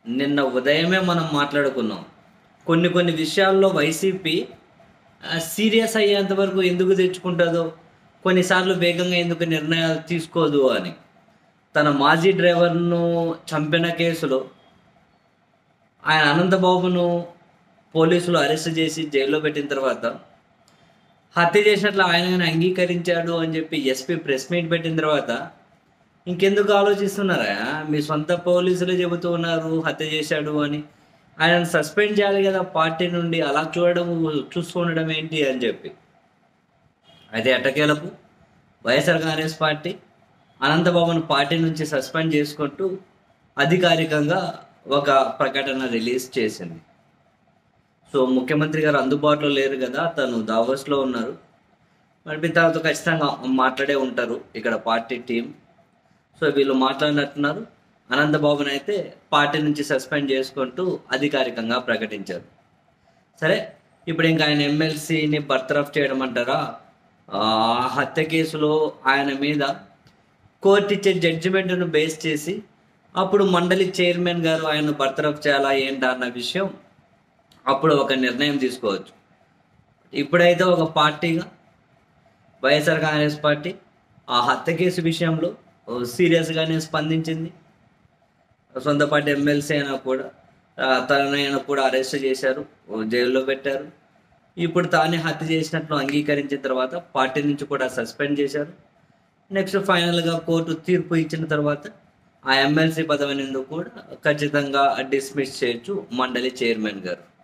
నిన్న ఉదయమే మనం మాట్లాడుకున్నాం కొన్ని కొన్ని విషయాల్లో వైసీపీ సీరియస్ అయ్యేంత వరకు ఎందుకు తెచ్చుకుంటుందో కొన్నిసార్లు వేగంగా ఎందుకు నిర్ణయాలు తీసుకోదు అని తన మాజీ డ్రైవర్ను చంపిన కేసులో ఆయన అనంతబాబును పోలీసులు అరెస్ట్ చేసి జైల్లో పెట్టిన తర్వాత హత్య చేసినట్లు ఆయన అంగీకరించాడు అని చెప్పి ఎస్పీ ప్రెస్ మీట్ పెట్టిన తర్వాత ఇంకెందుకు ఆలోచిస్తున్నారా మీ సొంత పోలీసులే చెబుతూ ఉన్నారు హత్య చేశాడు అని ఆయనను సస్పెండ్ చేయాలి కదా పార్టీ నుండి అలా చూడడం చూస్తూ ఉండడం ఏంటి అని చెప్పి అయితే ఎట్టకేలకు వైఎస్ఆర్ కాంగ్రెస్ పార్టీ అనంతబాబును పార్టీ నుంచి సస్పెండ్ చేసుకుంటూ అధికారికంగా ఒక ప్రకటన రిలీజ్ చేసింది సో ముఖ్యమంత్రి గారు అందుబాటులో లేరు కదా తను దావోస్లో ఉన్నారు మరి తర్వాత ఖచ్చితంగా మాట్లాడే ఉంటారు ఇక్కడ పార్టీ టీం సో వీళ్ళు మాట్లాడినట్టున్నారు అనంతబాబుని అయితే పార్టీ నుంచి సస్పెండ్ చేసుకుంటూ అధికారికంగా ప్రకటించారు సరే ఇప్పుడు ఇంకా ఆయన ఎమ్మెల్సీని బర్తరఫ్ చేయడం అంటారా ఆ హత్య కేసులో ఆయన మీద కోర్టు ఇచ్చే జడ్జిమెంట్ను బేస్ చేసి అప్పుడు మండలి చైర్మన్ గారు ఆయన బర్తరఫ్ చేయాలా ఏంటా అన్న విషయం అప్పుడు ఒక నిర్ణయం తీసుకోవచ్చు ఇప్పుడైతే ఒక పార్టీగా వైఎస్ఆర్ కాంగ్రెస్ పార్టీ ఆ హత్య కేసు విషయంలో సీరియస్గానే స్పందించింది సొంత పార్టీ ఎమ్మెల్సీ అయినా కూడా ఆ, తననైనా కూడా అరెస్ట్ చేశారు ఓ జైల్లో పెట్టారు ఇప్పుడు తానే హత్య చేసినట్లు అంగీకరించిన తర్వాత పార్టీ నుంచి కూడా సస్పెండ్ చేశారు నెక్స్ట్ ఫైనల్గా కోర్టు తీర్పు ఇచ్చిన తర్వాత ఆ ఎమ్మెల్సీ పదవి నుండి కూడా ఖచ్చితంగా డిస్మిస్ చేయొచ్చు మండలి చైర్మన్ గారు